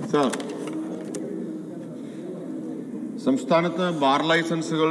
sir സംസ്ഥാനത്ത് bar ലൈസൻസുകൾ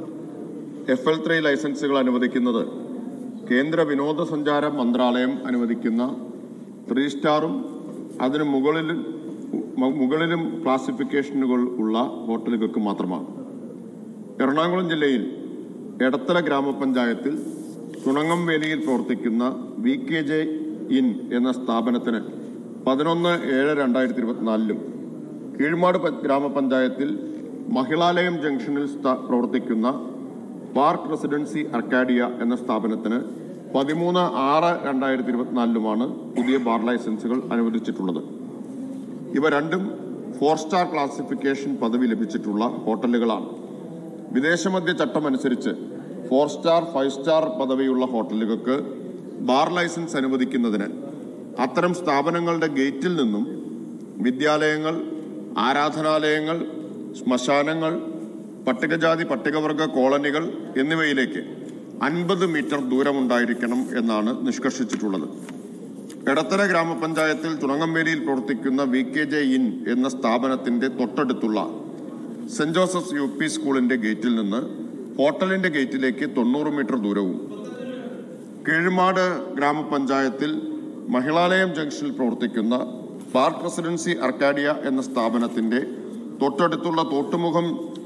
F L three ലൈസൻസുകൾ അനുവദിക്കുന്നത് കേന്ദ്ര വിനോദസഞ്ചാര മന്ത്രാലയം അനുവദിക്കുന്ന ത്രീ സ്റ്റാറും അതിന് മുകളിലും മു- മുകളിലും ക്ലാസിഫിക്കേഷനുകൾ ഉള്ള ഹോട്ടലുകൾക്ക് മാത്രമാണ് എറണാകുളം ജില്ലയിൽ എടത്തല ഗ്രാമപഞ്ചായത്തിൽ തുണങ്ങംവേലിയിൽ പ്രവർത്തിക്കുന്ന വി കെ ജെ ഇൻ എന്ന സ്ഥാപനത്തിന് പതിനൊന്ന് ഏഴ് രണ്ടായിരത്തി ഇരുപത്തിനാലിലും കീഴ്മാട് പ- ഗ്രാമപഞ്ചായത്തിൽ മഹിളാലയം ജംഗ്ഷനിൽ സ്ഥാ- പ്രവർത്തിക്കുന്ന പാർക്ക് റെസിഡൻസി അർക്കാഡിയ എന്ന സ്ഥാപനത്തിന് പതിമൂന്ന് ആറ് രണ്ടായിരത്തി ഇരുപത്തിനാലിലുമാണ് പുതിയ ബാർ ലൈസൻസുകൾ അനുവദിച്ചിട്ടുള്ളത് ഇവ രണ്ടും ഫോർ സ്റ്റാർ ക്ലാസിഫിക്കേഷൻ പദവി ലഭിച്ചിട്ടുള്ള ഹോട്ടലുകളാണ് വിദേശമദ്യ ചട്ടം അനുസരിച്ച് ഫോർ സ്റ്റാർ ഫൈവ് സ്റ്റാർ പദവിയുള്ള ഹോട്ടലുകൾക്ക് ബാർ ലൈസൻസ് അനുവദിക്കുന്നതിന് അത്തരം സ്ഥാപനങ്ങളുടെ ഗേറ്റിൽ നിന്നും വിദ്യാലയങ്ങൾ ആരാധനാലയങ്ങൾ ശ്മശാനങ്ങൾ പട്ടികജാതി പട്ടികവർഗ കോളനികൾ എന്നിവയിലേക്ക് അൻപത് മീറ്റർ ദൂരമുണ്ടായിരിക്കണം എന്നാണ് നിഷ്കർഷിച്ചിട്ടുള്ളത് എടത്തല ഗ്രാമപഞ്ചായത്തിൽ തുണങ്ങമ്പേരിയിൽ പ്രവർത്തിക്കുന്ന വി കെ ജെ ഇൻ എന്ന സ്ഥാപനത്തിന്റെ തൊട്ടടുത്തുള്ള സെന്റ് ജോസഫ്സ് യു പി സ്കൂളിന്റെ ഗേറ്റിൽ നിന്ന് ഹോട്ടലിന്റെ ഗേറ്റിലേക്ക് തൊണ്ണൂറ് മീറ്റർ ദൂരവും കീഴ്മാട് ഗ്രാമപഞ്ചായത്തിൽ മഹിളാലയം ജംഗ്ഷനിൽ പ്രവർത്തിക്കുന്ന പാർക്ക് റെസിഡൻസി അർക്കാഡിയ എന്ന സ്ഥാപനത്തിന്റെ തൊട്ടടുത്തുള്ള തോട്ടുമുഖം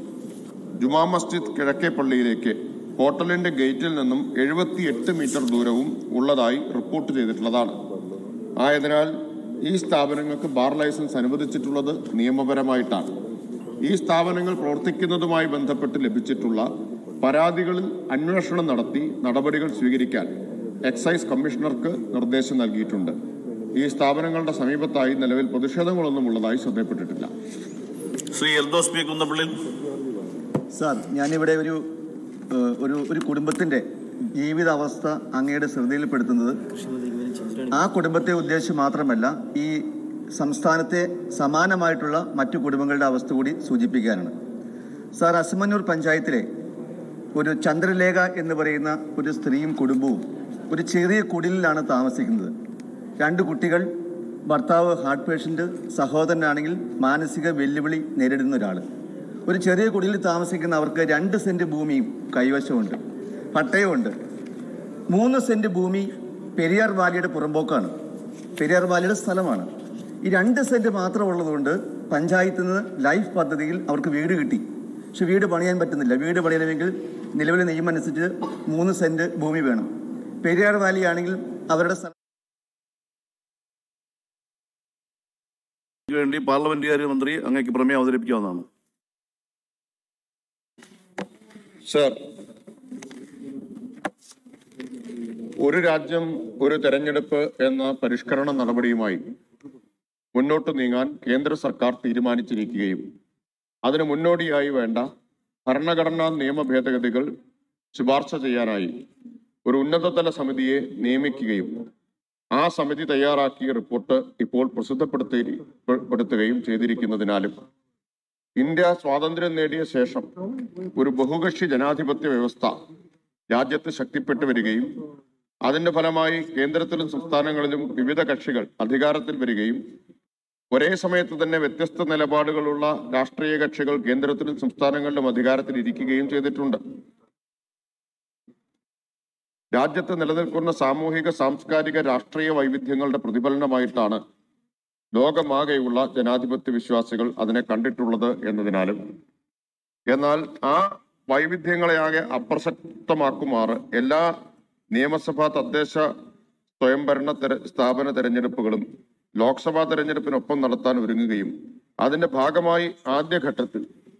ജുമാ മസ്ജിദ് കിഴക്കേ പള്ളിയിലേക്ക് ഹോട്ടലിന്റെ ഗേറ്റിൽ നിന്നും എഴുപത്തിയെട്ട് മീറ്റർ ദൂരവും ഉള്ളതായി റിപ്പോർട്ട് ചെയ്തിട്ടുള്ളതാണ് ആയതിനാൽ ഈ സ്ഥാപനങ്ങൾക്ക് ബാർ ലൈസൻസ് അനുവദിച്ചിട്ടുള്ളത് നിയമപരമായിട്ടാണ് ഈ സ്ഥാപനങ്ങൾ പ്രവർത്തിക്കുന്നതുമായി ബന്ധപ്പെട്ട് ലഭിച്ചിട്ടുള്ള പരാതികളിൽ അന്വേഷണം നടത്തി നടപടികൾ സ്വീകരിക്കാൻ എക്സൈസ് കമ്മീഷണർക്ക് നിർദ്ദേശം നൽകിയിട്ടുണ്ട് ഈ സ്ഥാപനങ്ങളുടെ സമീപത്തായി നിലവിൽ പ്രതിഷേധങ്ങളൊന്നും ഉള്ളതായി ശ്രദ്ധയപ്പെട്ടിട്ടില്ല ശ്രീ എൽദോസ് പി കുന്നപ്പള്ളി സാർ ഞാനിവിടെ ഒരു ഏഹ്, ഒരു ഒരു കുടുംബത്തിന്റെ ജീവിതാവസ്ഥ അങ്ങയുടെ ശ്രദ്ധയിൽപ്പെടുത്തുന്നത് ആ കുടുംബത്തെ ഉദ്ദേശിച്ച് മാത്രമല്ല ഈ സംസ്ഥാനത്തെ സമാനമായിട്ടുള്ള മറ്റു കുടുംബങ്ങളുടെ അവസ്ഥ കൂടി സൂചിപ്പിക്കാനാണ് സാർ അസമന്നൂർ പഞ്ചായത്തിലെ ഒരു ചന്ദ്രലേഖ എന്ന് പറയുന്ന ഒരു സ്ത്രീയും കുടുംബവും ഒരു ചെറിയ കുടിലിലാണ് താമസിക്കുന്നത് രണ്ട് കുട്ടികൾ ഭർത്താവ് ഹാർട്ട് പേഷ്യൻ്റ് സഹോദരനാണെങ്കിൽ മാനസിക വെല്ലുവിളി നേരിടുന്ന ഒരാൾ ഒരു ചെറിയ കുടിലിൽ താമസിക്കുന്ന അവർക്ക് രണ്ട് സെന്റ് ഭൂമിയും കൈവശമുണ്ട് പട്ടയമുണ്ട് മൂന്ന് സെന്റ് ഭൂമി പെരിയാർ വാലിയുടെ പുറമ്പോക്കാണ് പെരിയാർ വാലിയുടെ സ്ഥലമാണ് ഈ രണ്ട് സെന്റ് മാത്രം ഉള്ളതുകൊണ്ട് പഞ്ചായത്തിൽ നിന്ന് ലൈഫ് പദ്ധതിയിൽ അവർക്ക് വീട് കിട്ടി പക്ഷെ വീട് പണിയാൻ പറ്റുന്നില്ല വീട് പണിയണമെങ്കിൽ നിലവിലെ നിയമം അനുസരിച്ച് മൂന്ന് സെന്റ് ഭൂമി വേണം പെരിയാർ വാലി ആണെങ്കിൽ അവരുടെ സ്ഥലം വേണ്ടി പാർലമെന്റുകാര്യ മന്ത്രി അങ്ങേക്ക് പ്രമേയം അവതരിപ്പിക്കാവുന്നതാണ് സർ ഒരു രാജ്യം ഒരു തെരഞ്ഞെടുപ്പ് എന്ന പരിഷ്കരണ നടപടിയുമായി മുന്നോട്ട് നീങ്ങാൻ കേന്ദ്ര സർക്കാർ തീരുമാനിച്ചിരിക്കുകയും അതിന് മുന്നോടിയായി വേണ്ട ഭരണഘടനാ നിയമ ഭേദഗതികൾ ശുപാർശ ചെയ്യാനായി ഒരു ഉന്നതതല സമിതിയെ നിയമിക്കുകയും ആ സമിതി തയ്യാറാക്കിയ റിപ്പോർട്ട് ഇപ്പോൾ പ്രസിദ്ധപ്പെടുത്തുകയും ചെയ്തിരിക്കുന്നതിനാലും ഇന്ത്യ സ്വാതന്ത്ര്യം നേടിയ ശേഷം ഒരു ബഹുകക്ഷി ജനാധിപത്യ വ്യവസ്ഥ രാജ്യത്ത് ശക്തിപ്പെട്ടു വരികയും അതിന്റെ ഫലമായി കേന്ദ്രത്തിലും സംസ്ഥാനങ്ങളിലും വിവിധ കക്ഷികൾ അധികാരത്തിൽ വരികയും ഒരേ സമയത്ത് തന്നെ വ്യത്യസ്ത നിലപാടുകളുള്ള രാഷ്ട്രീയ കക്ഷികൾ കേന്ദ്രത്തിലും സംസ്ഥാനങ്ങളിലും അധികാരത്തിൽ ഇരിക്കുകയും ചെയ്തിട്ടുണ്ട് രാജ്യത്ത് നിലനിൽക്കുന്ന സാമൂഹിക സാംസ്കാരിക രാഷ്ട്രീയ വൈവിധ്യങ്ങളുടെ പ്രതിഫലനമായിട്ടാണ് ലോകമാകെയുള്ള ജനാധിപത്യ വിശ്വാസികൾ അതിനെ കണ്ടിട്ടുള്ളത് എന്നതിനാലും എന്നാൽ ആ വൈവിധ്യങ്ങളെയാകെ അപ്രസക്തമാക്കുമാറ് എല്ലാ നിയമസഭാ തദ്ദേശ സ്വയംഭരണ തെര- സ്ഥാപന തെരഞ്ഞെടുപ്പുകളും ലോക്സഭാ തെരഞ്ഞെടുപ്പിനൊപ്പം നടത്താൻ ഒരുങ്ങുകയും അതിന്റെ ഭാഗമായി ആദ്യഘട്ടത്തിൽ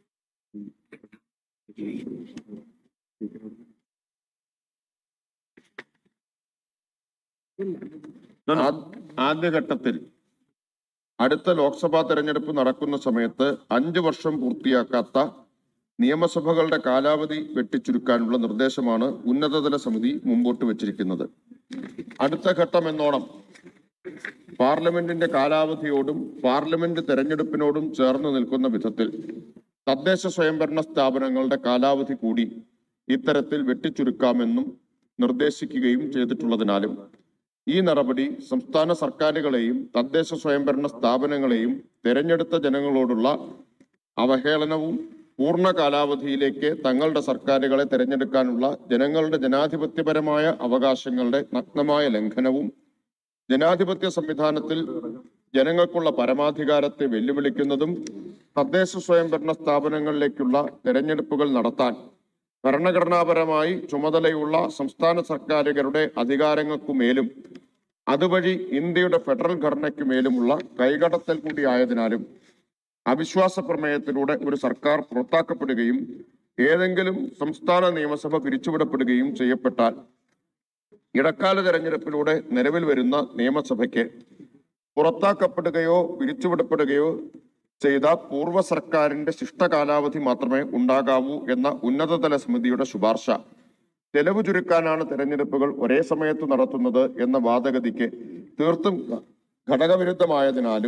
ആ- ആദ്യഘട്ടത്തിൽ അടുത്ത ലോക്സഭാ തെരഞ്ഞെടുപ്പ് നടക്കുന്ന സമയത്ത് അഞ്ചു വർഷം പൂർത്തിയാക്കാത്ത നിയമസഭകളുടെ കാലാവധി വെട്ടിച്ചുരുക്കാനുള്ള നിർദ്ദേശമാണ് ഉന്നതതല സമിതി മുമ്പോട്ട് വച്ചിരിക്കുന്നത് അടുത്ത ഘട്ടം എന്നോണം പാർലമെന്റിന്റെ കാലാവധിയോടും പാർലമെന്റ് തെരഞ്ഞെടുപ്പിനോടും ചേർന്ന് നിൽക്കുന്ന വിധത്തിൽ തദ്ദേശ സ്വയംഭരണ സ്ഥാപനങ്ങളുടെ കാലാവധി കൂടി ഇത്തരത്തിൽ വെട്ടിച്ചുരുക്കാമെന്നും നിർദ്ദേശിക്കുകയും ചെയ്തിട്ടുള്ളതിനാലും ഈ നടപടി സംസ്ഥാന സർക്കാരുകളെയും തദ്ദേശ സ്വയംഭരണ സ്ഥാപനങ്ങളെയും തെരഞ്ഞെടുത്ത ജനങ്ങളോടുള്ള അവഹേളനവും പൂർണ്ണ കാലാവധിയിലേക്ക് തങ്ങളുടെ സർക്കാരുകളെ തെരഞ്ഞെടുക്കാനുള്ള ജനങ്ങളുടെ ജനാധിപത്യപരമായ അവകാശങ്ങളുടെ നഗ്നമായ ലംഘനവും ജനാധിപത്യ സംവിധാനത്തിൽ ജനങ്ങൾക്കുള്ള പരമാധികാരത്തെ വെല്ലുവിളിക്കുന്നതും തദ്ദേശ സ്വയംഭരണ സ്ഥാപനങ്ങളിലേക്കുള്ള തെരഞ്ഞെടുപ്പുകൾ നടത്താൻ ഭരണഘടനാപരമായി ചുമതലയുള്ള സംസ്ഥാന സർക്കാരുകളുടെ അധികാരങ്ങൾക്കുമേലും അതുവഴി ഇന്ത്യയുടെ ഫെഡറൽ ഘടനയ്ക്ക് മേലുമുള്ള കൈകടത്തൽ കൂടിയായതിനാലും അവിശ്വാസ പ്രമേയത്തിലൂടെ ഒരു സർക്കാർ പുറത്താക്കപ്പെടുകയും ഏതെങ്കിലും സംസ്ഥാന നിയമസഭ പിരിച്ചുവിടപ്പെടുകയും ചെയ്യപ്പെട്ടാൽ ഇടക്കാല തെരഞ്ഞെടുപ്പിലൂടെ നിലവിൽ വരുന്ന നിയമസഭയ്ക്ക് പുറത്താക്കപ്പെടുകയോ പിരിച്ചുവിടപ്പെടുകയോ ചെയ്ത പൂർവ്വ സർക്കാരിന്റെ ശിഷ്ടകാലാവധി മാത്രമേ ഉണ്ടാകാവൂ എന്ന ഉന്നതതല സമിതിയുടെ ശുപാർശ ചെലവ് ചുരുക്കാനാണ് തെരഞ്ഞെടുപ്പുകൾ ഒരേ സമയത്ത് നടത്തുന്നത് എന്ന വാദഗതിക്ക് തീർത്തും ഘടകവിരുദ്ധമായതിനാലും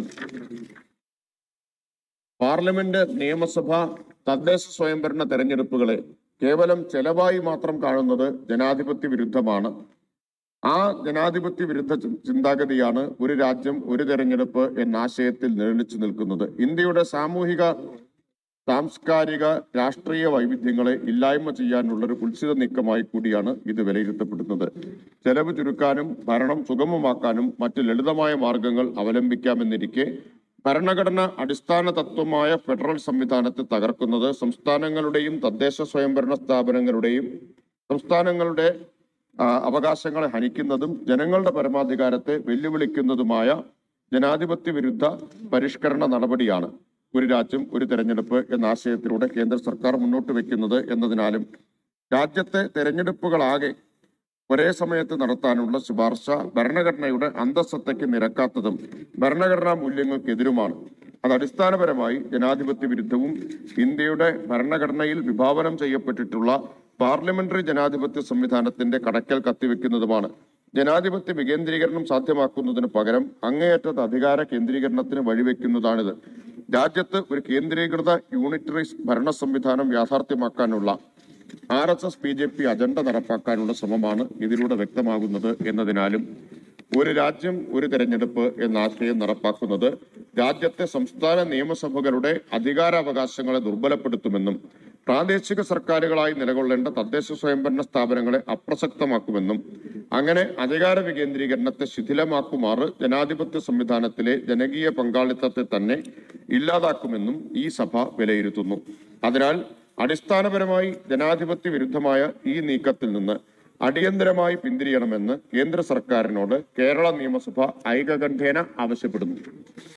പാർലമെന്റ് നിയമസഭ തദ്ദേശ സ്വയംഭരണ തെരഞ്ഞെടുപ്പുകളെ കേവലം ചെലവായി മാത്രം കാണുന്നത് ജനാധിപത്യ വിരുദ്ധമാണ് ആ ജനാധിപത്യ വിരുദ്ധ ചി- ചിന്താഗതിയാണ് ഒരു രാജ്യം ഒരു തെരഞ്ഞെടുപ്പ് എന്ന ആശയത്തിൽ നിഴലിച്ചു നിൽക്കുന്നത് ഇന്ത്യയുടെ സാമൂഹിക സാംസ്കാരിക രാഷ്ട്രീയ വൈവിധ്യങ്ങളെ ഇല്ലായ്മ ചെയ്യാനുള്ള ഒരു കുൽസിത നീക്കമായി കൂടിയാണ് ഇത് വിലയിരുത്തപ്പെടുന്നത് ചെലവ് ചുരുക്കാനും ഭരണം സുഗമമാക്കാനും മറ്റ് ലളിതമായ മാർഗങ്ങൾ അവലംബിക്കാമെന്നിരിക്കെ ഭരണഘടന അടിസ്ഥാന തത്വമായ ഫെഡറൽ സംവിധാനത്തെ തകർക്കുന്നത് സംസ്ഥാനങ്ങളുടെയും തദ്ദേശ സ്വയംഭരണ സ്ഥാപനങ്ങളുടെയും സംസ്ഥാനങ്ങളുടെ ആ, അവകാശങ്ങളെ ഹനിക്കുന്നതും ജനങ്ങളുടെ പരമാധികാരത്തെ വെല്ലുവിളിക്കുന്നതുമായ ജനാധിപത്യ വിരുദ്ധ പരിഷ്കരണ നടപടിയാണ് ഒരു രാജ്യം ഒരു തെരഞ്ഞെടുപ്പ് എന്ന ആശയത്തിലൂടെ കേന്ദ്ര സർക്കാർ മുന്നോട്ട് വെക്കുന്നത് എന്നതിനാലും രാജ്യത്തെ തെരഞ്ഞെടുപ്പുകളാകെ ഒരേ സമയത്ത് നടത്താനുള്ള ശുപാർശ ഭരണഘടനയുടെ അന്തസ്സത്തയ്ക്ക് നിരക്കാത്തതും ഭരണഘടനാ മൂല്യങ്ങൾക്കെതിരുമാണ് അത് അടിസ്ഥാനപരമായി ജനാധിപത്യ വിരുദ്ധവും ഇന്ത്യയുടെ ഭരണഘടനയിൽ വിഭാവനം ചെയ്യപ്പെട്ടിട്ടുള്ള പാർലമെന്ററി ജനാധിപത്യ സംവിധാനത്തിന്റെ കടക്കൽ കത്തിവെക്കുന്നതുമാണ് ജനാധിപത്യ വികേന്ദ്രീകരണം സാധ്യമാക്കുന്നതിന് പകരം അങ്ങേയറ്റത്തെ അധികാര കേന്ദ്രീകരണത്തിന് വഴിവെക്കുന്നതാണിത് രാജ്യത്ത് ഒരു കേന്ദ്രീകൃത യൂണിറ്ററി ഭരണ സംവിധാനം യാഥാർത്ഥ്യമാക്കാനുള്ള R S S B J P agenda നടപ്പാക്കാനുള്ള ശ്രമമാണ് ഇതിലൂടെ വ്യക്തമാകുന്നത് എന്നതിനാലും ഒരു രാജ്യം ഒരു തെരഞ്ഞെടുപ്പ് എന്ന ആശയം നടപ്പാക്കുന്നത് രാജ്യത്തെ സംസ്ഥാന നിയമസഭകളുടെ അധികാരാവകാശങ്ങളെ ദുർബലപ്പെടുത്തുമെന്നും പ്രാദേശിക സർക്കാരുകളായി നിലകൊള്ളേണ്ട തദ്ദേശ സ്വയംഭരണ സ്ഥാപനങ്ങളെ അപ്രസക്തമാക്കുമെന്നും അങ്ങനെ അധികാര വികേന്ദ്രീകരണത്തെ ശിഥിലമാക്കുമാറ് ജനാധിപത്യ സംവിധാനത്തിലെ ജനകീയ പങ്കാളിത്തത്തെ തന്നെ ഇല്ലാതാക്കുമെന്നും ഈ സഭ വിലയിരുത്തുന്നു അതിനാൽ അടിസ്ഥാനപരമായി ജനാധിപത്യ വിരുദ്ധമായ ഈ നീക്കത്തിൽ നിന്ന് അടിയന്തരമായി പിന്തിരിയണമെന്ന് കേന്ദ്ര സർക്കാരിനോട് കേരള നിയമസഭ ഐകകണ്ഠേന ആവശ്യപ്പെടുന്നു